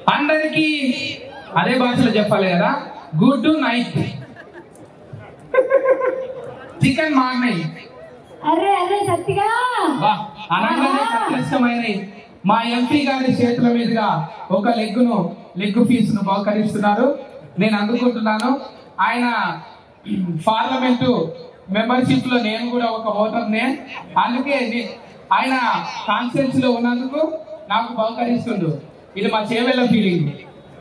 అందరికి అదే భాషలో చెప్పాలి కదా గుడ్ నైట్ చికెన్ మాగ్నై అరే అరే సత్తిగా వా, అనగానే సంక్లిష్టమైనవి మా ఎంపీ గారి చేతుల మీదుగా ఒక లెగ్గును లెగ్ పీస్ ను బహుకరిస్తున్నారు నేను అందుకుంటున్నాను ఆయన పార్లమెంటు మెంబర్షిప్ లో నేను కూడా ఒక ఓటర్నే అందుకే నే- ఆయన కాన్ఫరెన్స్ లో ఉన్నందుకు నాకు బహుకరిస్తుండు ఇది మా చేవేళ్ళ ఫీలింగ్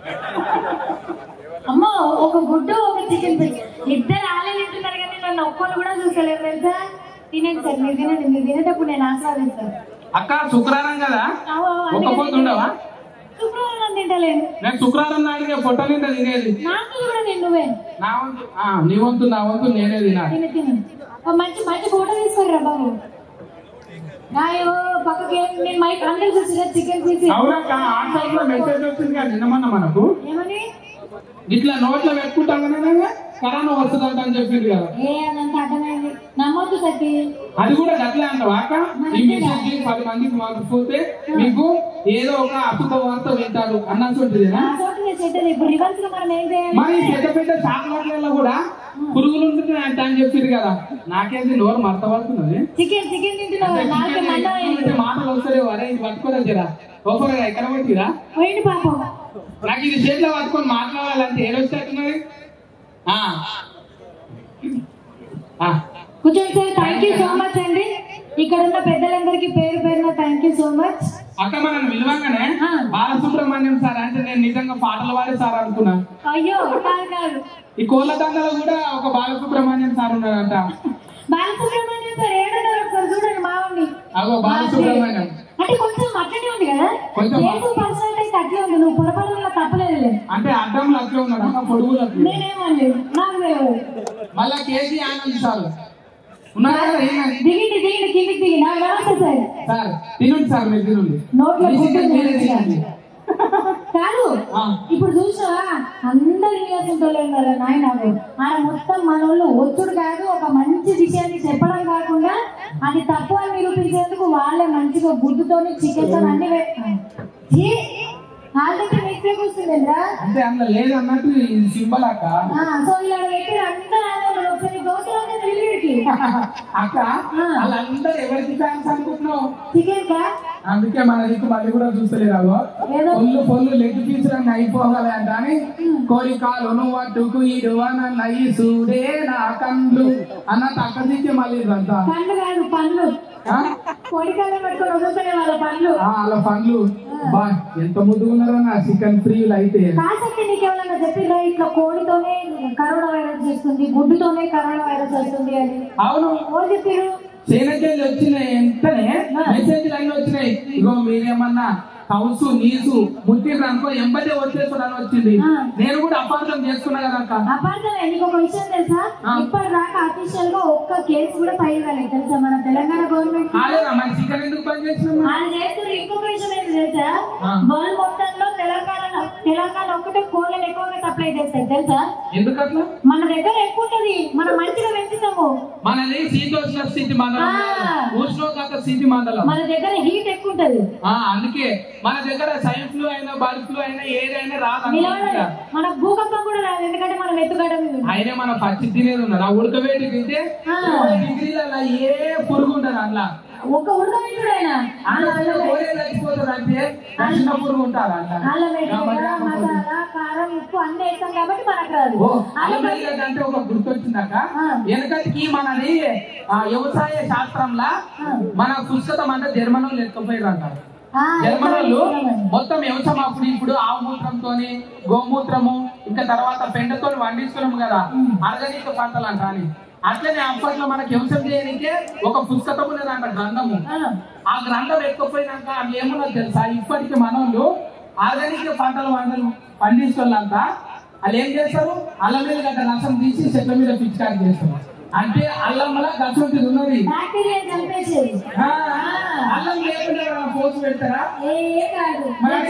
అమ్మో ఒక గుడ్డు ఒక చికెన్ పీస్ ఇద్దరు ఆలే తింటున్నారు కానీ నన్ను ఒక్కరు కూడా చూసలేరు తెలుసా తినండి సార్ మీరు తినండి మీరు తినేటప్పుడు నేను ఆస్వాదిస్తాను అక్క శుక్రవారం కదా అవు, అవు, ఒక అందుకని పొద్దు ఉండవా శుక్రవారం తింటలేను నేను శుక్రవారం నాడుగా పొట్ట నిండా తినేది నాకు కూడా నేను నువ్వే నా వంతు ఆ, నీ వంతు నా వంతు నేనే తినాలి తిను తిను ఒక మంచి మంచి ఫోటో తీసుకురా బాబు అయ్యో పక్కకి ఏం- నేను మైక్ అందరు చూసిన చికెన్ పీస్ అవునక్క ఆన్సర్ లో మెసేజ్ వచ్చింది కదా నిన్నమన్న మనకు ఏమని ఇట్లా నోట్లో పెట్టుకుంటాం కదా కరోనా వస్తుందంట అని చెప్పింది కదా ఏ అదంతా అర్థమైంది నమ్మొద్దు సత్తి అది కూడా గట్లే అంటావా అక్క ఈ మెసేజ్ పది మందికి పంపిపోతే మీకు ఏదో ఒక అశుభ వార్త వింటారు అన్నట్టు ఉంటుందినా ఆ చోటు నేను చెడ్డది ఇప్పుడు రివర్స్ లో మనం ఏం చేయాలి మరి పెద్ద పెద్ద చాక్లెట్లలో కూడా పురుగులు ఉంటున్నాయి అంట అని చెప్పింది కదా నాకేంది నోరు మడత పడుతున్నది చికెన్ చికెన్ తింటున్నావు నాకే చికెన్ మంట అంటే మాటలు వస్తలేవు అరే ఇది పట్టుకోదగ్గరా ఓపరగా ఎక్కడ పట్టిరా పోయింది పాపం నాకు ఇది చేతిలో పట్టుకొని మాట్లాడాలంటే ఏడొచ్చేట్టున్నది ఆ. ఆ. కూర్చోండి sir thank you so much అండి ఇక్కడ ఉన్న పెద్దలందరికీ పేరు పేరున థ్యాంక్ యూ సో మచ్ అక్క మనం విలువంగానే ఆ. బాలసుబ్రహ్మణ్యం సార్ అంటే నేను నిజంగా పాటలు పాడే సార్ అనుకున్నా అయ్యో కాదు కాదు ఈ కోళ్ళ దండలో కూడా ఒక బాలసుబ్రహ్మణ్యం సార్ ఉన్నాడంట బాలసుబ్రహ్మణ్యం సార్ ఏడున్నారు ఒకసారి చూడండి మావండి అగో బాలసుబ్రహ్మణ్యం అంటే కొంచెం అట్లనే ఉంది కదా కొంచెం ఏసు పర్సనాలిటీ అట్లే ఉంది నువ్వు పొరపాటు తప్పలేదు అంటే అడ్డంలో అట్లే ఉన్నాడు అక్క పొడుగులు అట్లే నేనేమని నాకు తెలియదు మళ్ళా కేజీ ఆనంద్ సార్ ఉన్నారా కదా ఏమైంది? దిగిండి దిగిండి కిందికి దిగి నా నమస్తే సార్ సార్ తినండి సార్ మీరు తినండి నోట్లో మీ గుడ్డు చికెన్ మీరే ఉంది. తినండి. కాదు ఆ. ఇప్పుడు చూసావా అందరు నియోజకవర్గంలో ఉన్నారు నాయన ఆయన మొత్తం మన వాళ్ళు ఒత్తుడు కాదు ఒక మంచి విషయాన్ని చెప్పడం కాకుండా అది తప్పు అని నిరూపించేందుకు వాళ్ళే మంచిగా గుడ్డుతోని చికెన్ తో అన్ని వాళ్ళకి మిస్టేక్ వస్తుందిరా అంటే అందులో లేదు అన్నట్టు ఇది సింబల్ అక్క సో ఇలా పెట్టి అంతా ఆనందం. ఒకసారి గౌతమ్ వెళ్ళికి అక్క వాళ్ళందరూ ఎవరికి ఫ్యాన్స్ అనుకుంటున్నావు చికెన్ కా అందుకే మన దిక్కు మళ్ళీ కూడా చూస్తలేరు ఏదో పొల్లు పొల్లు లెగ్ పీసులన్నీ అయిపోగలే అంట అని కోరికాలను వట్టుకు ఇడువన చూడే నా కండ్లు అన్నట్టు అక్కడ దిక్కే మళ్ళీ ఇదంతా పండ్లు కాదు పండ్లు ఆ? కోడికాయలు పట్టుకొని వదులుతాయి వాళ్ళ పండ్లు ఆ, వాళ్ళ పండ్లు బా ఎంత ముద్దుగున్నారో నా చికెన్ ఫ్రీలు అయితే కాసక్తి నీకు ఎవరన్నా చెప్పిర్రా ఇట్లా కోడితోనే కరోనా వైరస్ చేస్తుంది గుడ్డుతోనే కరోనా వైరస్ వస్తుంది అని అవును ఎవరు చెప్పారు సేనకేళ్ళు వచ్చినాయి ఎంతనే మెసేజ్లు అన్ని వచ్చినాయి ఇగో మీరేమన్నా హౌస్ నీసు ముట్టిర్రు అనుకో ఎంబటే వచ్చేసాడని వచ్చింది ఆ. నేను కూడా అపార్థం చేసుకున్నా కదా అక్క అపార్థమే నీకు ఒక విషయం తెలుసా ఆ. ఇప్పటి దాకా అఫీషియల్ గా ఒక్క కేసు కూడా ఫైల్ కాలేదు తెలుసా మన తెలంగాణ గవర్నమెంట్ కాలేదా మన చికెన్ ఎందుకు పని చేసినాం వాళ్ళు చేస్తున్న ఇంకొక విషయం ఏంటి తెలుసా ఆ. వరల్డ్ మొత్తంలో తెలంగాణ తెలంగాణ ఒక్కటే కోళ్ళని ఎక్కువగా సప్లై చేస్తారు తెలుసా ఎందుకు అట్లా మన దగ్గర ఎక్కువ ఉంటది మనం మంచిగా పెంచుతాము మనది శీతోష్ణ స్థితి మండలం ఆ. ఉష్ణోగ్రత స్థితి మండలం మన దగ్గర హీట్ ఎక్కువ ఉంటది ఆ అందుకే మన దగ్గర సైన్స్ ఫ్లూ అయినా బర్డ్ ఫ్లూ అయినా ఏదైనా రాదు నిలబడదు మన భూకంపం కూడా రాదు ఎందుకంటే మనం ఎత్తుగడ మీద ఉన్నాం. అయినా మన పచ్చి తినేది ఉన్నది ఆ ఉడకబెట్టి తింటే ఆ. ఇరవై డిగ్రీలలో ఏ పురుగు ఉంటుంది అందులో ఒక్క ఉడకబెట్టుడైనా అందులో కోరే చచ్చిపోతుంది అంటే చిన్న పురుగు ఉంటుంది అల్లం వెల్లిగడ్డ, అందులో మసాలా కారం ఉప్పు అన్ని వేస్తాం కాబట్టి మనకు రాదు ఓ అల్లం అల్లం వెల్లిగడ్డ అంటే ఒక గుర్తొచ్చిందాక ఆ. వెనకటికి మనది ఆ వ్యవసాయ శాస్త్రంలో మన పుస్తకం అంటే జర్మనోళ్ళు ఎత్తుకుపోయారు అంటారు ఆ, జర్మనోళ్ళు మొత్తం వ్యవసాయం అప్పుడు ఇప్పుడు ఆవు మూత్రంతోని గోమూత్రము ఇంకా తర్వాత పెండతో వండించుకున్నాం కదా ఆర్గానిక్ పంటలు అంట అని అట్లనే అప్పట్లో మనకి వ్యవసాయం చేయడానికే ఒక పుస్తకం ఉన్నదంట గ్రంథము ఆ, ఆ గ్రంథం ఎక్కపోయినాక అది ఏమన్నా తెలుసా ఇప్పటికి మనోళ్ళు ఆర్గానిక్ పంటలు వంటలు పండించుకోవాలంతా వాళ్ళు ఏం చేస్తారు అల్లం మీద గడ్డ రసం తీసి చెట్ల మీద పిచికారి చేస్తారు అంటే అల్లంలో గసంతి ఉన్నది బ్యాక్టీరియా చంపేసేది ఆ, అల్లం లేకుండా ఎవరైనా పోసి పెడతారా ఏ కాదు మరి?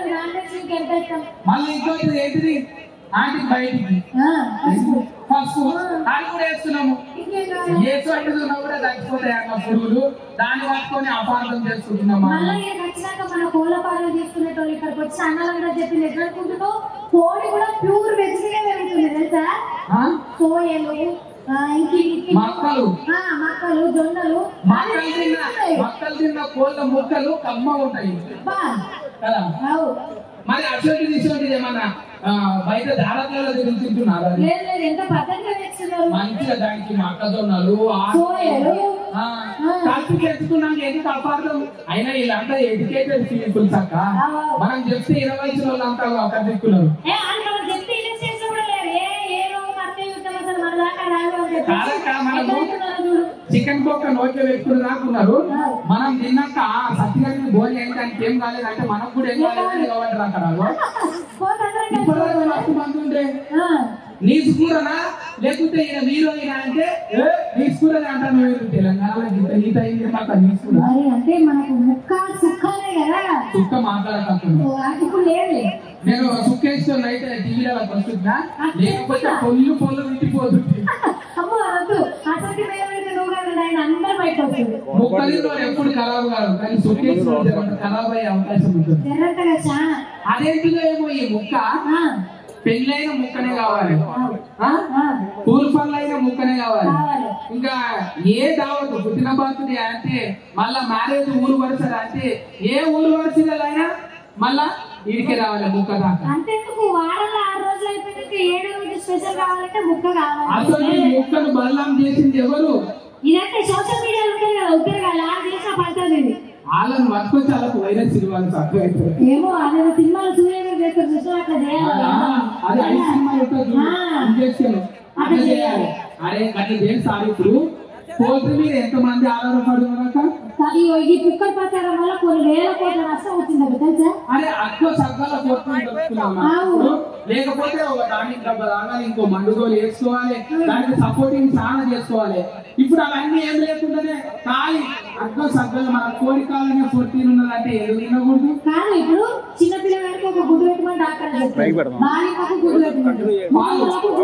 నాన్ ఎంత ఇస్తాం మళ్ళీ ఇంకోటి ఏంటిది ఆంటీ బయటికి ఆ, పసుపు. పసుపు అది కూడా వేస్తున్నాము ఇంకేం కావాలి? ఏసు అంటే ఉన్నా కూడా చచ్చిపోతాయి అన్న పురుగులు దాన్ని పట్టుకొని అపార్థం చేసుకుంటున్నామా మళ్ళీ ఇక్కడికి వచ్చినాక మన కోళ్ళ పాలన చేసుకునేటోళ్ళు ఇక్కడికి వచ్చి అన్నలంగా చెప్పింది ఎట్లా అనుకుంటున్నావు కోడి కూడా ప్యూర్ వెజిటేరియన్ పెరుగుతుంది తెలుసా ఆ? సోయలు ఆ, ఇంకి ఇంకి- మక్కలు ఆ, మక్కలు జొన్నలు మక్కలు తిన్న మక్కలు తిన్న కోళ్ళ ముక్కలు కమ్మ ఉంటాయి బా, కదా అవు. మరి అటువంటి ఇటువంటిది ఏమన్నా ఆ, బయట దారాలలో తిరిగి తింటున్నారు అది లేదు లేదు ఎంత పద్ధతిగా తెస్తున్నారు మంచిగా దానికి మొక్కజొన్నలు ఆ- సోయలు ఆ, కలిపి తెచ్చుకున్నాక ఎందుకు అపార్థం అయినా వీళ్ళంతా ఎడ్యుకేటెడ్ పీపుల్స్ అక్క మనం చెప్తే ఇరవై వయసుల వాళ్ళంతా ఒక దిక్కున్నారు ఏ, అని మనం చెప్తే ఇన్వెస్టేషన్ కూడా లేదు ఏ ఏ రోజు అర్థం యుద్ధం అసలు మన దాకా రాదు అని చెప్పి కాదక్క, మనము- ఎట్లా అంటున్నారు చూడు చికెన్ బొక్క నోట్లో పెట్టుకుని రాకున్నారు మనం తిన్నాక సత్యాన్ని భోజనం చేయడానికి ఏం కాలేదంటే మనకు కూడా ఏం కాలేదు కాబట్టి అక్కడ పోతే అందరం కలిసి ఇప్పటిదాకా మస్తు మంది ఉండే ఆ, నీసు కూరనా లేకుంటే ఈయన వీరో ఈయన అంటే ఏ, నీసు కూరనే అంటాను నువ్వు తెలంగాణలో ఇంత నీత అయింది మాకు నీసు కూర మరి అంటే మనకు ముక్క సుఖాలే కదా చుక్క మాట్లాడకపోతున్నావు ఓ, అది ఇప్పుడు లేదు నేను సుఖేశ్వర్ అయితే టీవీలో వస్తుందా లేకపోతే పొల్లు పొల్లు వింటిపోతుంది అమ్మో అనొద్దు అసలు మేము నువ్వు కాదు ఆయన అందరు బయటకు వస్తుంది ముక్కలిలో ఎప్పుడు ఖరాబ్ కాదు కానీ సుఖేశ్వర్ జర ఖరాబ్ అయ్యే అవకాశం ఉంటుంది ఎర్రగా చాలా అదేంటిదో ఏమో ఈ ముక్క ఆ, పెళ్ళైన ముక్కనే కావాలి ఆ? ఆ, పూల పనులైన ముక్కనే కావాలి కావాలి ఇంకా ఏ దావత్ పుట్టిన బర్త్డే అంటే మళ్ళా మ్యారేజ్ ఊరు వరుసలు అంటే ఏ ఊరు వరుసలైనా మళ్ళా ఇడికి రావాలి ముక్క దాకా అంతెందుకు వారంలో ఆరు రోజులు అయిపోయినాక ఏడో రోజు స్పెషల్ కావాలంటే ముక్క అసలు ఈ కావాలి ముక్కను బల్లం చేసింది ఎవరు ఇదంటే సోషల్ మీడియాలో ఉంటుంది కదా ఉత్తరు కదా ఆ చేసిన పంచది ఇది వాళ్ళని పట్టుకొచ్చి వాళ్ళకు వైరస్ సినిమాలు తక్కువ అవుతాయి ఏమో అదే సినిమాలు సూర్యుడు చేస్తారు చూసిన అట్లా చేయాలి అది ఐదు సినిమాలు ఉంటుంది చూడు. ఆ. ఇంజక్షన్ అట్లా చేయాలి అరే అట్లా చేసి సార్ ఇప్పుడు పోతే మీరు ఎంత మంది ఆధారపడుతున్నాక కానీ ఈ కుక్కర్ ప్రచారం వల్ల కొన్ని వేల కోట్ల నష్టం వచ్చింది అది తెలుసా అరే అక్కువ సగ్గాల కొట్టుకుని దొరుకుతున్నాం మనం. అవును. లేకపోతే ఒక టానిక్ డబ్బా తాగాలి ఇంకో మండుగోలు వేసుకోవాలి దానికి సపోర్టింగ్ చాలా చేసుకోవాలి ఇప్పుడు అవన్నీ ఏం లేకుండానే ఖాళీ అక్కువ సగ్గాలు మన కోరికాలనే ఫోర్టీన్ ఉన్నదంటే ఏదో తినకూడదు కాదు ఇప్పుడు చిన్న పిల్లగాడికి ఒక గుడ్డు పెట్టమని డాక్టర్ చెప్తారు బాలికకు గుడ్డు పెట్టమని పాలు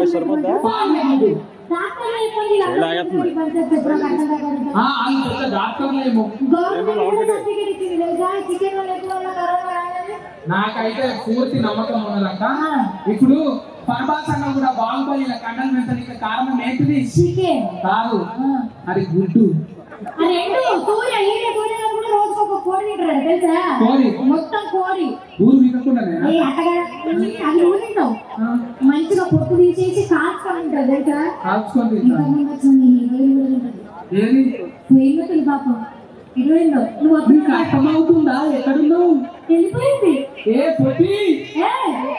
పాలు గుడ్డు. డాక్టర్ చెప్పండి ఇలా ఈ పంచాయతీ ఎప్పుడో కట్టం దగ్గర ఆ, వాళ్ళు పెద్ద డాక్టర్లేమో గవర్నమెంట్ కూడా సర్టిఫికేట్ ఇచ్చింది తెలుసా చికెన్ వల్ల ఎక్కువ వల్ల కరోనా రాదని నాకైతే పూర్తి నమ్మకం ఉన్నదంట ఆ. ఇప్పుడు పర్వాస్ అన్న కూడా బాగుపడి ఇలా కండలు పెంచడానికి కారణం ఏంటిది చికెన్ కాదు ఆ. అది గుడ్డు అది రెండు సూర్య ఈడ సూర్య గారు కూడా రోజుకు ఒక కోడి తింటారు తెలుసా కోడి. మొత్తం కోడి ఊరు వినకుండానే ఏ అట్టగా అది ఊరింటావు మంచిగా పొట్టు తీసేసి కాల్చుకొని ఉంటారు తెలుసా కాల్చుకొని ఇంకా తింటాను ముందు వచ్చింది హీరోయిన్ కూడా తింటది ఏది పోయిందో పాపం హీరోయిన్ నువ్వు నీకు వస్తున్నా అర్థమవుతుందా ఎక్కడున్నావు వెళ్ళిపోయింది ఏ పొట్టి ఏ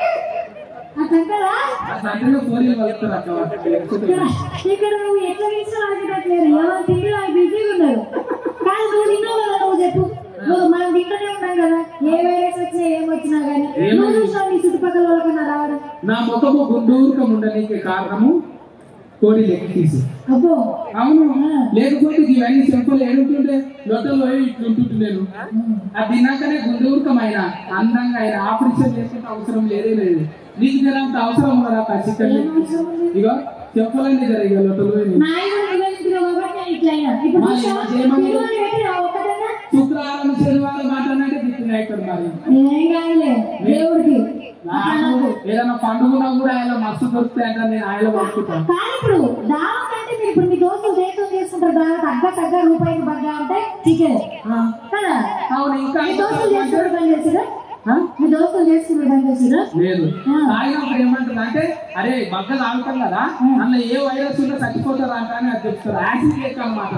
అట్లంటారా ఆ సంటిలో ఫోన్లు కలుపుతారు అక్క ఇక్కడ ఇక్కడ నువ్వు ఎట్లా తీసినా ఆగట్లేదు ఎవరు తిండి వాళ్ళు బిజీగా ఉన్నారు కానీ నువ్వు తిన్నావు కదా నువ్వు చెప్పు నువ్వు మనం తింటూనే ఉన్నాం కదా ఏ వైరస్ వచ్చినా ఏం వచ్చినా కానీ నువ్వు చూసినావు నీ చుట్టుపక్కల వాళ్ళకన్నా రావడం నా ముఖము గుండూరుకం ఉండడానికి కారణము కోడి లెక్క తీసి అబ్బో అవును లేకపోతే ఇవన్నీ సింపుల్ ఏడుంటుండే లొట్టలో ఇట్లుంటుంటే నేను అది తిన్నాకనే గుండూరుకమైన అందంగా అయిన ఆపరేషన్ చేసుకుంటే అవసరం లేదే లేదు నీకు జరంత అవసరం ఉన్నదా ఆ చికెన్ ఏం అవసరం ఉంది? ఇగో చెప్పాలండి జర ఇక లొట్టలో నాయకుడు నివేదించిన కాబట్టి నేను ఇట్లా అయినా ఇప్పుడు మరి చూసావా? ఏమని? తిరుమల పెట్టి రా ఒక్కదన్నా శుక్రవారం శనివారం మాట్లాడినట్టే తిట్టిన ఇక్కడ మరి ఏం కాదులే దేవుడికి నాకు ఏదైనా పండుగ కూడా ఆయన మస్తు దొరుకుతాయి అంటే నేను ఆయన పట్టుకుంటాను కానీ ఇప్పుడు దావత్ అంటే మీరు ఇప్పుడు మీ దోస్తులు దేశం చేసుకుంటారు దావత్ తగ్గ తగ్గ రూపాయికి బగ్గ అంటే చికెన్ కదా అవును ఇంకా మీ దోస్తులు చేసుకునే పని చేసిరా ఆ? మీ దోస్తులు చేసుకునే పని చేసిరా లేదు తాగినప్పుడు ఏమంటుంది అంటే అరే బగ్గ తాగుతాం కదా అందులో ఏ వైరస్ ఉందో చచ్చిపోతారు అంట అని అది చెప్తారు యాసిడ్ లెక్క అనమాట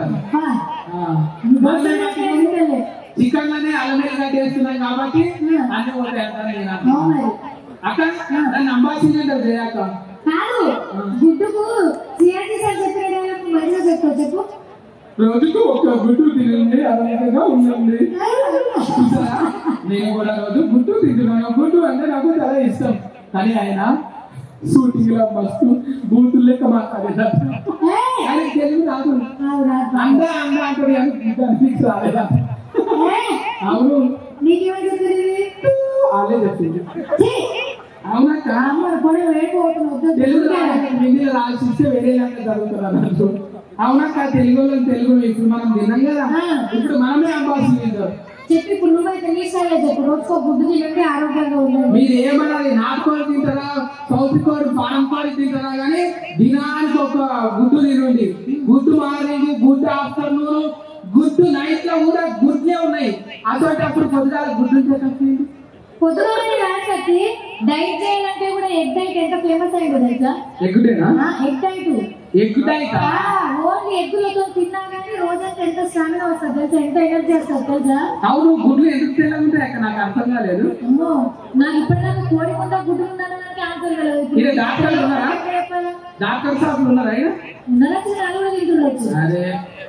చికెన్ లోనే అలమేలుగా చేస్తున్నాం కాబట్టి అన్ని పోతాయి అంటారు నేను అంటున్నాను. అక్క నన్ను అంబాసిడర్ చేయాక కాదు గుడ్డుకు సిఆర్టీ సార్ చెప్పిన డైలాగ్ మంచిగా చెప్తావు చెప్పు రోజుకు ఒక గుడ్డు తినండి అలమేలుగా ఉండండి చూసారా? నేను కూడా రోజు గుడ్డు తింటున్నాను గుడ్డు అంటే నాకు చాలా ఇష్టం కానీ ఆయన షూటింగ్ లో మస్తు బూతులు లెక్క మాట్లాడేదాడు ఏయ్! ఆయన తెలుగు రాదు రాదు, రాదు. అందా అందా అంటాడు కానీ దానికి రాలేదా ఏయ్! అవును నీకేమని చెప్తుంది వాళ్ళే చెప్పింది ఛీ! అవునక్క అమ్మ పొడవు వేడిపోతున్నావు తెలుగు హిందీలో రాసిస్తే వేరే లాంటి జరుగుతుంది అన్నట్టు అవునక్క తెలుగు వాళ్ళని తెలుగు ఇప్పుడు మనం తిన్నాం కదా ఆ. ఇప్పుడు మనమే అంబాసిడర్ చెప్పి ఇప్పుడు నువ్వైతే నీ స్టైల్ చెప్పు రోజుకో గుడ్డు తినండి ఆరోగ్యంగా ఉండండి మీరు ఏమన్నది నాటుకోడి తింటారా సౌత్ కోడి ఫారం కోడి తింటారా కానీ దినానికి ఒక గుడ్డు తినండి గుడ్డు మార్నింగ్ గుడ్డు ఆఫ్టర్నూన్ గుడ్డు నైట్ లో కూడా గుడ్లే ఉన్నాయి అటువంటి అప్పుడు పొద్దుగాల గుడ్డు ఉంటే తప్పేంటి? పొద్దుగానే రాసకి డైట్ చేయాలంటే కూడా ఎగ్ డైట్ ఎంత ఫేమస్ అయిందో తెలుసా ఎక్కుటేనా ఎగ్ డైట్ ఎక్కుతాయితా ఓన్లీ ఎగ్గులతో తిన్నా కానీ రోజంతా ఎంత స్టామినా వస్తుంది తెలుసా ఎంత ఎనర్జీ వస్తుంది తెలుసా అవును గుడ్లు ఎందుకు తెల్లగుంటాయి అక్కడ నాకు అర్థం కాలేదు అమ్మో నాకు ఇప్పటిదాకా కోడి కొంత గుడ్డు ఉందనడానికి ఆన్సర్ కలదు ఇది డాక్టర్లు ఉన్నారా? డాక్టర్ షాపులు ఉన్నారా ఆయన? ఉండొచ్చు నేను కూడా తింటుండొచ్చు అరే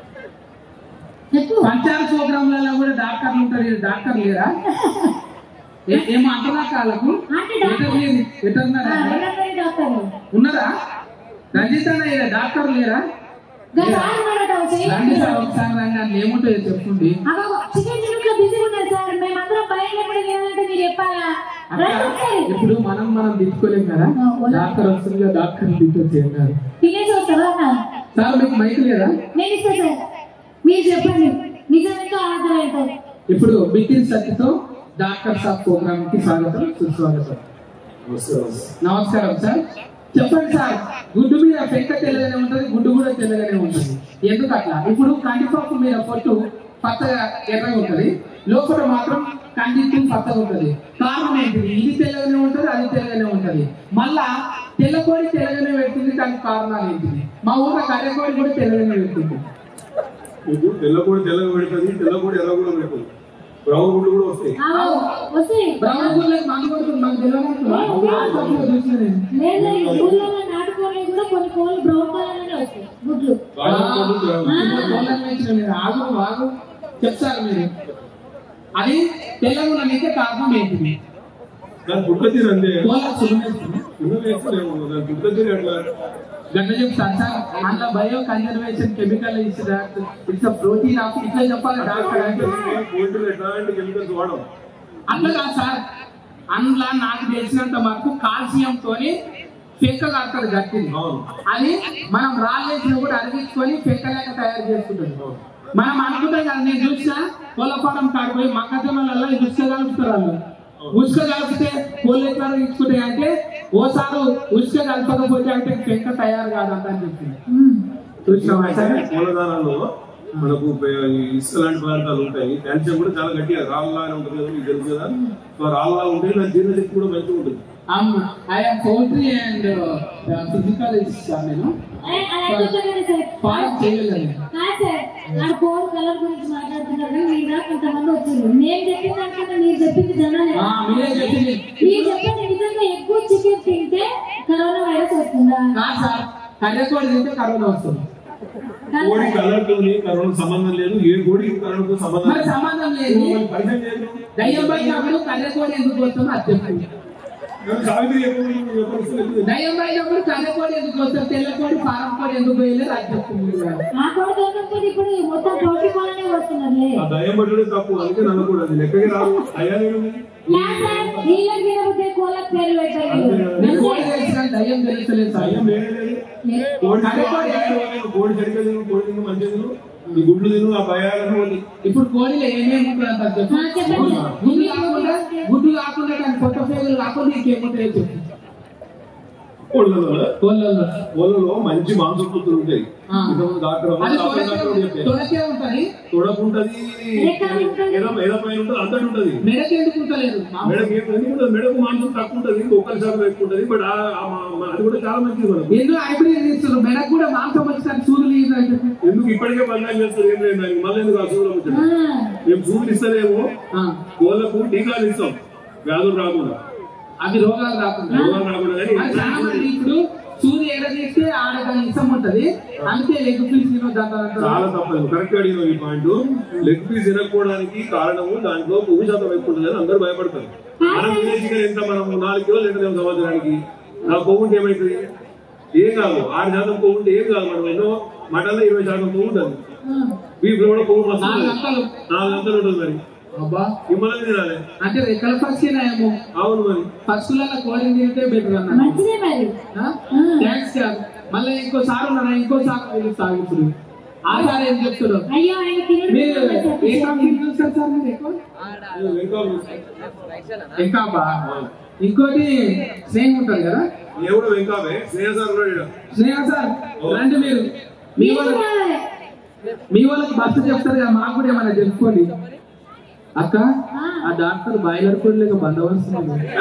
చెప్పు సంచార ప్రోగ్రాంలలో కూడా డాక్టర్లు ఉంటారు ఈడ డాక్టర్ లేరా ఏ- ఏమో అంటలా కాళ్ళకు అంటే డాక్టర్ వెటర్నరీ వెటర్నరీ డాక్టర్ ఉన్నారా రంజిత్ అన్న ఈడ డాక్టర్ లేరా గత ఆరు ఉన్నాడట ఒక చెయ్యి రండి సార్ ఒకసారి రండి అందులో ఏముంటాయో చెప్పండి అగో చికెన్ చికెన్ బిజీ ఉన్నారు సార్ మేమందరం బయట ఎప్పుడు లేదంటే మీరు చెప్పాలా రండి ఒకసారి ఇప్పుడు మనం మనం తిట్టుకోలేం కదా ఆ, ఓలా. డాక్టర్ వస్తుంది కదా డాక్టర్ తిట్టొచ్చు అన్నారు తినేసి వస్తావా అన్న? సార్ మీకు మైక్ లేదా నేను ఇస్తా సార్ మీరు చెప్పండి నిజమేంటో ఆధారం ఏంటో ఇప్పుడు బిటిన్ సత్యతో డాక్టర్ సాబ్ ప్రోగ్రామ్ కి స్వాగతం సుస్వాగతం నమస్కారం సార్ చెప్పండి సార్ గుడ్డు మీద పెంక తెల్లగానే ఉంటది గుడ్డు కూడా తెల్లగానే ఉంటది ఎందుకు అట్లా ఇప్పుడు కందిపప్పు మీద పొట్టు పచ్చగా ఎర్రగా ఉంటది లోపల మాత్రం కందిత్తు పచ్చగా ఉంటది కారణం ఏంటిది ఇది తెల్లగానే ఉంటది అది తెల్లగానే ఉంటది మళ్ళా తెల్లకోడి తెల్లగానే పెడుతుంది దానికి కారణాలు ఏంటిది మా ఊర్లో కర్రకోడి కూడా తెల్లగానే పెడుతుంది మీకు తెల్లకూడి తెల్లగా పెడుతుంది తెల్లకూడి ఎర్ర కూడా పెడుతుంది బ్రౌన్ గుడ్లు కూడా వస్తాయి ఆవు, వస్తాయి బ్రహ్మ గుళ్ళకి మందు కొడుతుంది మనకు తెలియదు లేదు లేదు, ఊళ్ళో నాటుకోవాలి కూడా కొన్ని కోళ్ళు బ్రౌన్ కలర్ లోనే వస్తాయి గుడ్లు కాళ్ళ గుడ్లు తెల్లగా. ఆగు ఆగు చెప్తారు మీరు అది తెలంగాణ అయితే కారణం ఏంటిది దాని గుడ్ల తీరు అంతే కోళ్ళ సులుమేస్తుంది చిన్న వేస్తలేము దాని గుడ్ల తీరు ఎట్లా గట్ల చెప్తాను సార్ అందులో bio conservation chemical it's it's protein of ఇట్లా చెప్పాలి డాక్టర్ అంటే పోల్ట్రీ ఎట్లాంటి కెమికల్స్ వాడడం అట్లా కాదు సార్ అందులో నాకు తెలిసినంత వరకు కాల్షియం తోని పెక్క కడతారు గట్టిని అవును అది మనం రాళ్ళేసిన కూడా అరిగించుకొని పెక్కలేక తయారు చేసుకుంటాం మనం అనుకుంటాం కదా నేను చూసిన కోళ్ళపాడం కాడిపోయి మొక్కజొన్నలలో ఉసుక కలుపుతారు వాళ్ళు ఉసుక కలిపితే కోళ్ళు ఎట్లా ఇచ్చుకుంటాయి అంటే ఓసారి ఉసుక కలపకపోతే అంటే పెక్క తయారు కాదంట అని చెప్పింది చూసినావా సార్ మూలధారాల్లో మనకు పే- ఈ ఇసుక లాంటి పదార్థాలు ఉంటాయి కాల్షియం కూడా చాలా గట్టిగా రాళ్ళలాగా ఉంటుంది కదా మీకు తెలుసు కదా సో రాళ్ళలా ఉంటే దాని జీర్ణశక్తి కూడా మంచిగా ఉంటుంది I'm poultry and physical sir నేను ఏ, అలా చెప్పకండి సార్ ఫారం చేయలేదు కాదు సార్ నా కోల్ కలర్ గురించి మాట్లాడుతున్నారు మీరు కొంతమంది వచ్చారు నేను చెప్పిన దానికన్నా మీరు చెప్పింది జనాలు ఆ, మీరే చెప్పింది మీరు చెప్పండి నిజంగా ఎక్కువ చికెన్ తింటే కరోనా వైరస్ వస్తుందా కాదు సార్ కర్రెకోడి తింటే కరోనా వస్తుంది కాదు కోడి సార్. కలర్తో కరోనా సంబంధం లేదు ఏ కోడికి కరోనాతో సంబంధం మరి లేదు సంబంధం లేదు వాళ్ళు పరిచయం చేయరు దయ్యం పడినప్పుడు కర్రెకోడి ఎందుకు వస్తుందో అది చెప్తుంది కానీ సావిత్రి ఎప్పుడు ఎప్పుడు వస్తుంది దయ్యం పడినప్పుడు కర్రెకోడి ఎందుకు వస్తుంది తెల్లకోడి ఫారం కోడి ఎందుకు పోయలేదు అది చెప్తుంది ఆ కోడి కాకపోతే ఇప్పుడు మొత్తం కోటి కోళ్ళనే వస్తున్నారులే ఆ దయ్యం పట్టుడే తప్పు అందుకే నమ్మకూడదు అది లెక్కకి రాదు అయ్యా నేను లేదు సార్ నీళ్ళకి తినబుద్దే కోళ్ళకి పేరు పెట్టారు నేను కోడి తెలిసిన దయ్యం తెలుస్తలేదు సార్ దయ్యం వేరే లేదు కోడి తిను, కోడి సరిగ్గా తిను కోడి తిను మంచిగా తిను ఈ గుడ్లు తిను ఆ భయాలను వదిలి. ఇప్పుడు కోడిలో ఏమేమి ఉంటుంది అంత చెప్పు ఆ, చెప్పండి. గుడ్డు కాకుండా గుడ్డు కాకుండా దాని కొత్త పేగులు కాకుండా ఇంకేముంటాయో చెప్పు కోళ్ళలో కోళ్ళల్లో కోళ్ళలో మంచి మాంసకృతులు ఉంటాయి ఆ. ఇంతకుముందు డాక్టర్ అవ్వాలి, అది డాక్టర్ తొడకే డాక్టర్ చెప్పారు తొడకే ఉంటది తొడకుంటది ఎడ ఎడ పైన ఉంటుంది అంతటి ఉంటది మెడకి ఎందుకు ఉంటలేదు మెడకు ఏం ఎందుకు ఉంటుంది మెడకు మాంసం తక్కువ ఉంటుంది ఒక్కరి శాతం ఎక్కువ ఉంటుంది బట్ ఆ- ఆ మా- అది కూడా చాలా మంచిది మనకు ఎందుకు హైబ్రిడ్ తీస్తున్నారు మెడకు కూడా మాంసం వచ్చిన సూదులు ఇయ్యదు ఎందుకు ఇప్పటికే పద్నాలుగు చేస్తారు ఏం లేదు దానికి మళ్ళీ ఎందుకు అసూలు వచ్చాడు మేము సూదులు ఇస్తలేము కోళ్ళకు టీకాలు ఇస్తాం వ్యాధులు రాకుండా అవి రోగాలు రాకుండా రోగాలు రాకుండా కానీ మరి చాలా మంది ఇప్పుడు సూది ఎడ తీస్తే ఆడ దాని ఇష్టం ఉంటది అందుకే లెగ్ పీస్ తినొద్దంటారు చాలా తప్పదు కరెక్ట్ అడిగిన ఈ పాయింట్ లెగ్ పీస్ తినకపోవడానికి కారణము దాంట్లో కొవ్వు శాతం ఎక్కువ ఉంటుంది అని అందరూ భయపడతారు మనం తినే చికెన్ ఎంత మనం నాలుగు కిలోలు తింటాం సంవత్సరానికి ఆ కొవ్వు ఉంటే ఏమవుతుంది ఏం కాదు ఆరు శాతం కొవ్వు ఉంటే ఏం కాదు మనం ఎన్నో మటన్లో ఇరవై శాతం కొవ్వు ఉంటుంది బీఫ్ లో కూడా కొవ్వు మస్తు నాలుగు ఉంటుంది. అంతలు నాలుగు అంతలు ఉంటుంది మరి అబ్బా మిమ్మల్ని తినాలి అంటే రెక్కల ఫస్ట్ ఏమో అవును మరి ఫస్ట్ కోడిని తింటే బెటర్ అన్న మంచిదే మరి థ్యాంక్స్ మళ్ళీ ఇంకో సార్ ఉన్నారా ఇంకో సార్ పిలుస్తారు ఇప్పుడు ఆ సార్ ఏం చెప్తున్నారు అయ్యో ఆయన తినడం మీరు సార్ ఏ కంపెనీ చూస్తారు సార్ మీరు ఎక్కువ ఎంకాబా ఇంకోటి స్నేహం ఉంటుంది కదా ఎవడు వెంకాబే స్నేహ సార్ కూడా ఈడ. స్నేహ సార్ రండి మీరు మీ మీరు వాళ్ళకి కూడా మీ వాళ్ళకి బస్సు చెప్తారు కదా మాకు కూడా ఏమైనా తెలుసుకోండి అక్క ఆ డాక్టర్ బాయిలర్ కూడా లేక బందోబస్తు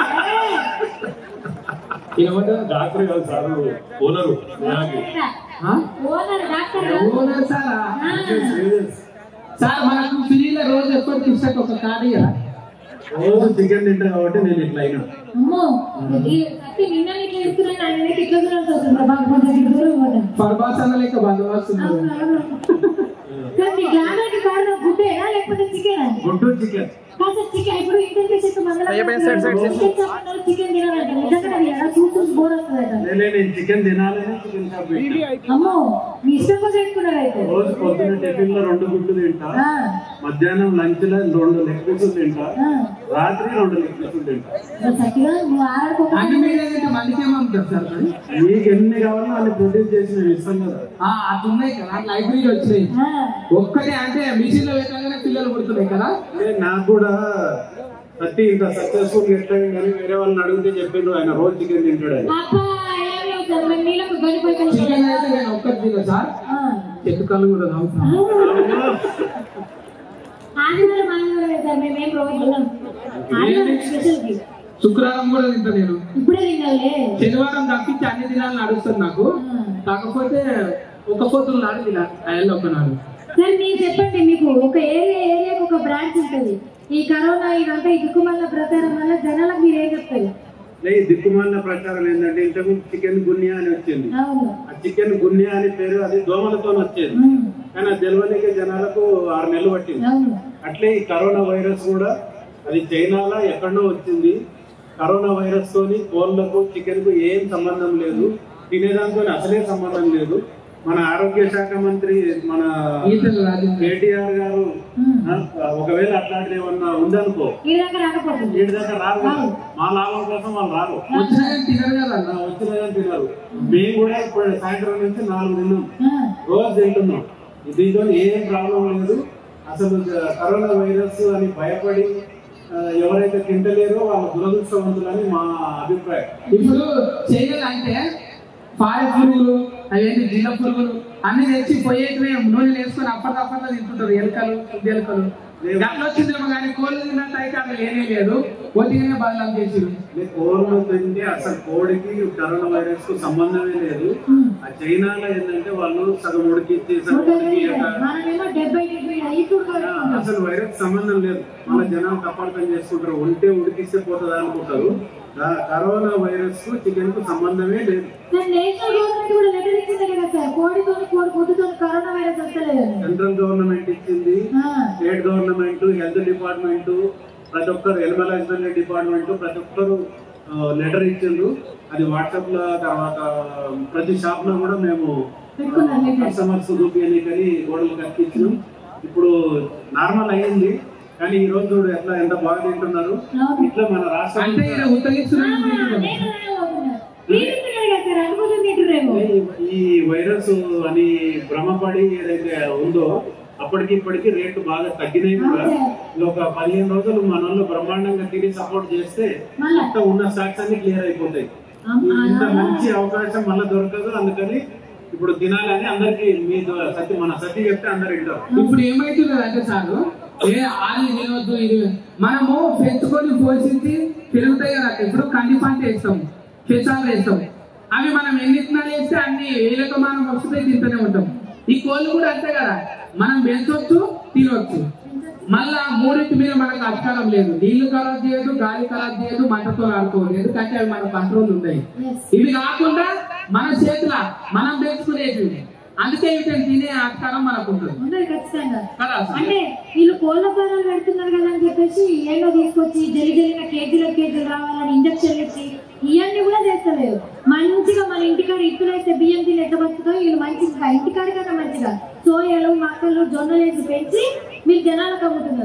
ఏమంటారు డాక్టర్ కాదు సార్ ఓనరు స్నేహాకి ఆ? ఓనర్ డాక్టర్ గారు. ఓనర్ సారా ఆ, సార్ మనకు ఫ్రీలో రోజు ఎక్కువ ఇష్టం ఒక కార్డు కదా రోజు చికెన్ తింటా కాబట్టి నేను ఇట్లా అయినా అమ్మో ఈ కత్తి నిన్న ఇట్లా ఇస్తున్నాను ఆయన అయితే ఇట్లా చూడాల్సి వస్తుంది బాబు కొంచెం ఇటు దూరం పోతాను పర్వాసన లేక బందోబస్తు అవును, అవును. సార్ మీ గ్లామర్కి కారణం గుడ్డేనా లేకపోతే చికెనా గుంటూరు చికెన్ కాదు చికెన్ ఇప్పుడు ఇంటర్ చేస్తే మంగళవారం చికెన్ తినాలంట నిజంగా అది ఎలా చూసి చూసి బోర్ వస్తుందట నేనే నేను చికెన్ తినాలని చికెన్ షాప్ పెట్టా అమ్మో మీ ఇష్టం కోసం పెట్టుకున్నారు అయితే రోజు పొద్దున్న టిఫిన్ లో రెండు గుడ్లు తింటా ఆ, మధ్యాహ్నం లంచ్ లో రెండు లెగ్ పీసులు తింటా ఆ. రాత్రి రెండు లెగ్ పీసులు తింటా మరి చక్కగా నువ్వు ఆడుకోకుండా అంటే మీరు ఏంటంటే మందికి ఏమవుతారు సార్ మరి? మీకు ఎన్ని కావాలో వాళ్ళు ప్రొడ్యూస్ చేసి మేము ఇస్తాం కదా ఆ, అది ఉన్నాయి కదా లైబ్రరీలో వచ్చినాయి ఆ, ఒక్కటే అంటే మిషన్ లో పెట్టగానే పిల్లలు పుడుతున్నాయి కదా అంటే నాకు కూడా ప్రతి ఇంత సక్సెస్ఫుల్ ఎట్లా కానీ వేరే వాళ్ళని అడిగితే చెప్పిండు ఆయన రోజు చికెన్ తింటాడు ఆయన అబ్బా ఏం లేదు సార్ మరి నీళ్ళకు గడిపోయి చికెన్ అయితే నేను ఒక్కటి తిన్నా సార్ చెట్టు కళ్ళు కూడా తాగుతాను ఆదివారం ఆదివారం సార్ మేమేం రోజు ఉన్నాం ఆదివారం స్పెషల్ కి శుక్రవారం కూడా తింటా నేను ఇప్పుడే తిన్నావులే శనివారం తప్పించి అన్ని దినాలు నడుస్తుంది నాకు కాకపోతే ఒక పొద్దులు నాడు తిన అయ్యలో ఒక నాడు సార్ మీరు చెప్పండి మీకు ఒక ఏరియా ఏరియాకి ఒక బ్రాంచ్ ఉంటుంది ఈ కరోనా ఇదంతా ఈ దిక్కుమాల ప్రచారం వల్ల జనాలకు మీరు ఏం చెప్తారు లే, ఈ దిక్కుమాలిన ప్రచారం ఏంటంటే ఇంతకు చికెన్ గున్యా అని వచ్చింది అవును ఆ చికెన్ గున్యా అని పేరు అది దోమలతో వచ్చేది ఉమ్, కానీ అది తెలియనికే జనాలకు ఆరు నెలలు పట్టింది అవును అట్లే ఈ కరోనా వైరస్ కూడా అది చైనాలో ఎక్కడో వచ్చింది కరోనా వైరస్ తోని కోళ్ళకు చికెన్ కు ఏం సంబంధం లేదు తినేదాంతో అసలే సంబంధం లేదు మన ఆరోగ్య శాఖ మంత్రి మన ఈతలు రాజు కేటీఆర్ గారు ఉమ్. ఆ, ఒకవేళ అట్లాంటిది ఏమన్నా ఉందనుకో ఈ దాకా రాకపోతుంది వీటి దగ్గర రారు కదా మా లాభం కోసం వాళ్ళు రారు వచ్చినా కానీ తినరు కదా ఆ, వచ్చిన తిన్నారు మేము కూడా ఇప్పుడు సాయంత్రం నుంచి నాలుగు తిన్నాం ఆ, రోజు తింటున్నాం దీంతో ఏం ప్రాబ్లం లేదు అసలు జ- కరోనా వైరస్ అని భయపడి ఆ, ఎవరైతే తింటలేరో వాళ్ళ దురదృష్టవంతులని మా అభిప్రాయం ఇప్పుడు చేయగల అంటే పాయ పురుగులు అవేంటి జిల్ల పురుగులు అన్ని తెచ్చి పోయేటివే నూనె వేసుకొని అప్పటికప్పట్లో తింటుంటారు ఎలుకలు ఎలుకలు గట్ల వచ్చిందేమో కానీ కోళ్ళు తిన్నట్టు అయితే అక్కడ లేనే లేదు ఒట్టిగానే బదలం చేసిరు అంటే కోళ్ళు తింటే అసలు కోడికి కరోనా వైరస్ కు సంబంధమే లేదు ఆ చైనాలో ఏంటంటే వాళ్ళు సగం ఉడికిచ్చి సగం ఉడికియక మనమేమో డెబ్బై డిగ్రీ ఇప్పుడు ఆ, అసలు వైరస్ సంబంధం లేదు మన జనాలు అపార్థం చేసుకుంటారు ఉంటే ఉడికిస్తే పోతుంది అనుకుంటారు ఆ కరోనా వైరస్ కు చికెన్ కు సంబంధమే లేదు సార్ నేషనల్ గవర్నమెంట్ కూడా లెటర్ ఇచ్చింది కదా సార్ కోడితో కోడి గుడ్డుతో కరోనా వైరస్ వస్తలేదని సెంట్రల్ గవర్నమెంట్ ఇచ్చింది ఆ, స్టేట్ గవర్నమెంట్ హెల్త్ డిపార్ట్మెంట్ ప్రతి ఒక్కరు ఎనిమల్ హస్బెండరీ డిపార్ట్మెంట్ ప్రతి ఒక్కరు లెటర్ ఇచ్చిండ్రు అది వాట్సాప్ లో తర్వాత ప్రతి షాప్ లో కూడా మేము పెట్టుకున్నాం letter. కస్టమర్స్ చూపించని గోడలు కట్టించినాం ఇప్పుడు నార్మల్ అయ్యింది కానీ ఈ రోజు చూడు ఎట్లా ఎంత బాగా తింటున్నారు అవును. ఇట్లా మన రాష్ట్రం అంటే ఇక్కడ ఆ, ఉత్తగిస్తున్నారు నేను అదే అవుతున్నా. మీరు తిన్నారు కదా సార్ అందుకోసం తింటురేమో ఈ వైరస్ అని భ్రమపడి ఏదైతే ఉందో అప్పటికి ఇప్పటికి రేటు బాగా తగ్గినాయి కూడా ఇది ఒక పదిహేను రోజులు మన వాళ్ళు బ్రహ్మాండంగా తిరిగి సపోర్ట్ చేస్తే మళ్ళా మొత్తం ఉన్న స్టాక్స్ అన్ని క్లియర్ అయిపోతాయి ఇంత మంచి అవకాశం మళ్ళీ దొరకదు అందుకని ఇప్పుడు తినాలని అందరికి మీ ద్వా- సత్య మన సత్య చెప్తే అందరు వింటారు ఇప్పుడు ఏమైతున్నది అంటే సార్ ఏ ఆలు తినవద్దు ఇది మనము పెంచుకొని పోషించి పెరుగుతాయి కదా ఇప్పుడు కంది పంట వేస్తాం పెసాలు వేస్తాం అవి మనం ఎన్ని విత్తనాలు వేస్తే అన్ని వేలకు మనం వస్తుంటే తింటూనే ఉంటాం ఈ కోళ్ళు కూడా అంతే కదా మనం పెంచవచ్చు తినవచ్చు మళ్ళా మూడింటి మీద మనకు అధికారం లేదు నీళ్లు ఖరాబ్ చేయదు గాలి ఖరాబ్ చేయదు మంటతో ఆడుకోవద్దు ఎందుకంటే అవి మన కంట్రోల్ ఉన్నాయి Yes. ఇవి కాకుండా మన చేతుల మనం పెంచుకునేవి అందుకే వీటిని తినే అధికారం మనకు ఉంటుంది ఉన్నది ఖచ్చితంగా కదా అసలు? అంటే వీళ్ళు కోళ్ళ ఫారాలు పెడుతున్నారు కదా అని చెప్పేసి ఏంటో తీసుకొచ్చి జల్లి జల్లిగా కేజీల కేజీలు రావాలని ఇంజక్షన్ ఇచ్చి ఇవన్నీ కూడా చేస్తలేరు మంచిగా మన ఇంటికాడ ఇప్పుడైతే బియ్యం తిని ఎట్లా బతుకుతో వీళ్ళు మంచిగా ఇంటికాడ కన్నా మంచిగా సోయాలు మక్కలు జొన్నలు వేసి పెంచి మీరు జనాలకు అమ్ముతున్నారు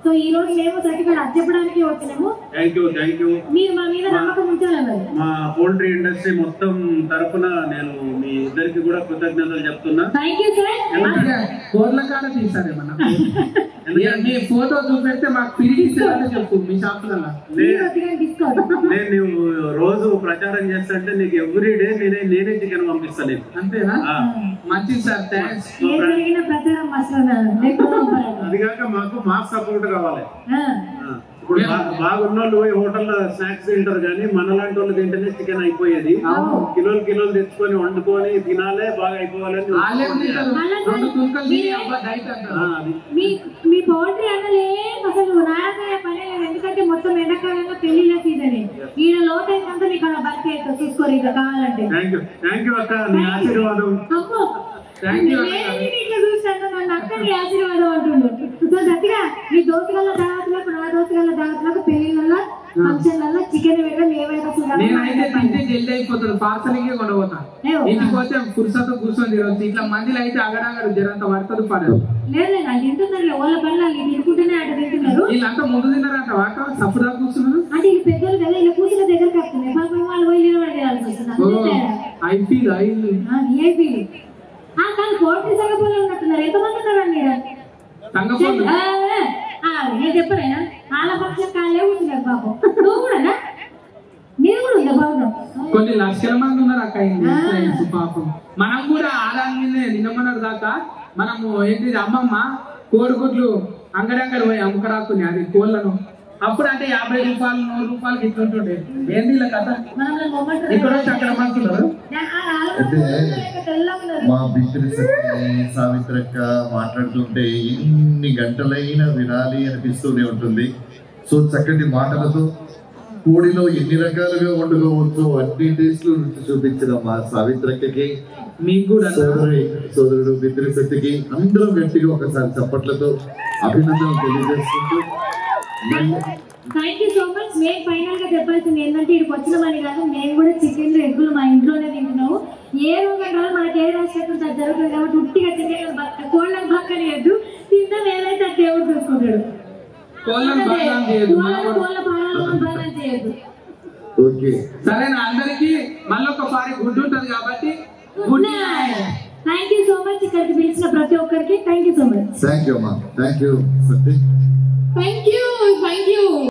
సో ఈ రోజు మేము సర్టిఫికేట్ అది చెప్పడానికి వచ్చినాము థ్యాంక్ యూ థ్యాంక్ యూ మీరు మా మీద నమ్మకం ఉంచాలి మరి మా పోల్ట్రీ ఇండస్ట్రీ మొత్తం తరఫున నేను మీ ఇద్దరికి కూడా కృతజ్ఞతలు చెప్తున్నా థ్యాంక్ యూ సార్ అంటే కోర్ల కాడ తీసారేమన్నా మీ ఫోటో చూపెడితే మాకు తిరిగి ఇస్తారని చెప్పు మీ షాపులలో డిస్కౌంట్ నేను నువ్వు రోజు ప్రచారం చేస్తుంటే నీకు ఎవ్రీ డే నేనే నేనే చికెన్ పంపిస్తాను నీకు అంతేనా ఆ, మంచిది సార్ థ్యాంక్స్ ఏ జరిగిన ప్రచారం మాస్టర్ లేకపోతే అది కాక మాకు మాకు సపోర్ట్ కావాలి ఆ. ఆ, ఇప్పుడు బా- బాగున్న వాళ్ళు పోయి హోటల్లో స్నాక్స్ తింటారు కానీ మనలాంటి వాళ్ళు తింటేనే చికెన్ అయిపోయేది అవును. కిలోలు కిలోలు తెచ్చుకొని వండుకొని తినాలే బాగా అయిపోవాలని వాళ్ళేం తింటారు రెండు తుణుకలు తిని అబ్బా డైట్ ఆ, అంటారు అది మీ మీ పౌల్ట్రీ అన్నలే అసలు రాయలసీమ పని లేదు. ఎందుకంటే మొత్తం ఎండాకాలంలో పెళ్లిళ్ళ సీజన్ ఈయన లోతైనంతా మీకు అలా బర్క్ అవుతుంది చూసుకోరు ఇక కావాలంటే థ్యాంక్ యూ థ్యాంక్ యూ అక్క నీ ఆశీర్వాదం అమ్మో Thank you, అక్క. నేను ఇట్లా చూస్తాను నన్ను అక్కడి ఆశీర్వాదం అంటుండు సో గట్టిగా మీ దోస్తుగల దావతులకు నా దోస్తుగల దావతులకు పెళ్లిళ్ళ ఫంక్షన్లలో చికెన్ పెట్టడం ఏవైనా నేనైతే తింటే జల్ది అయిపోతుంది పార్సల్కి కొనబోతా ఏవో. ఇంటికి పోతే పురుషతో కూర్చొని తిరగచ్చు ఇట్లా మందిలో అయితే అగడగడు జరంత పడుతుంది పడదు లేదు లేదు అది తింటున్నారు వాళ్ళ పనులు వాళ్ళు తినుకుంటూనే అటు తింటున్నారు వీళ్ళంతా ముందు తిన్నారంట వాక సప్పుడా కూర్చున్నారు అంటే వీళ్ళు పెద్దలు కదా ఇలా కూర్చున్న దగ్గరకు వస్తున్నాయి పాపం వాళ్ళు పోయి నిలబడి చేయాల్సి వస్తుంది ఓ అంతే తేడా. ఐ ఫీల్ ఐ ఆ, VIP. ఆ, కానీ పోటీ సంగపోలు ఉన్నట్టున్నారు ఎంతమంది ఉన్నారండి ఈడ? సంగపోలు ఆ, ఆ, నేను చెప్పలేనా వాళ్ళ పక్షం కాళ్ళే కూర్చున్నారు పాపం నువ్వు కూడా మీరు కూడా ఉందా బాగున్నాం కొన్ని లక్షల మంది ఉన్నారు అక్క ఈ ఫ్రెండ్స్ పాపం మనం కూడా ఆదాని మీదే నిన్నమన్నారు దాకా మనము ఏంటిది అమ్మమ్మ కోడిగుడ్లు అంగడి అంగడి పోయి అమ్మకరాకుని అది కోళ్ళను అప్పుడు అంటే యాభై రూపాయలు నూరు రూపాయలకి ఇట్లుంటుండే ఏంది ఇలా కథ మనం మొమెంట్ ఇక్కడ వచ్చి అక్కడ మంచున్నారు తెల్లగా ఉన్నారు మా బిడ్డలు సత్యని సావిత్రక్క మాట్లాడుతుంటే ఎన్ని గంటలైనా వినాలి అనిపిస్తూనే ఉంటుంది సో చక్కటి మాటలతో కోడిలో ఎన్ని రకాలుగా వండుకోవచ్చు అన్ని టేస్ట్లు రుచి చూపించిన మా సావిత్రక్కకి మీకు కూడా సోదరి సోదరుడు బిద్రి శక్తికి అందరూ గట్టిగా ఒకసారి చప్పట్లతో అభినందనలు తెలియజేసుకుంటూ మళ్ళీ థ్యాంక్ యూ సో మచ్ మేము ఫైనల్ గా చెప్పాల్సింది ఏంటంటే ఇక్కడికి వచ్చినామని కాదు మేము కూడా చికెన్ ఎగ్గులు మా ఇంట్లోనే తింటున్నాము ఏ రోజు రోజు మనకి ఏ రాష్ట్రం అది జరుగుతుంది కాబట్టి ఉట్టిగా చికెన్ కోళ్ళని పక్కనేయద్దు తింటాం ఏదైతే అది దేవుడు చూసుకుంటాడు కోళ్ళను బదనాం చేయొద్దు. కోళ్ళ కోళ్ళ పాలన బాగా చేయొద్దు ఓకే సరేనా అందరికి మళ్ళీ ఒకసారి గుడ్డు ఉంటది కాబట్టి good good night thank you so much ఇక్కడికి పిలిచిన ప్రతి ఒక్కరికి thank you so much thank you అమ్మా థ్యాంక్ యూ Satya thank you thank you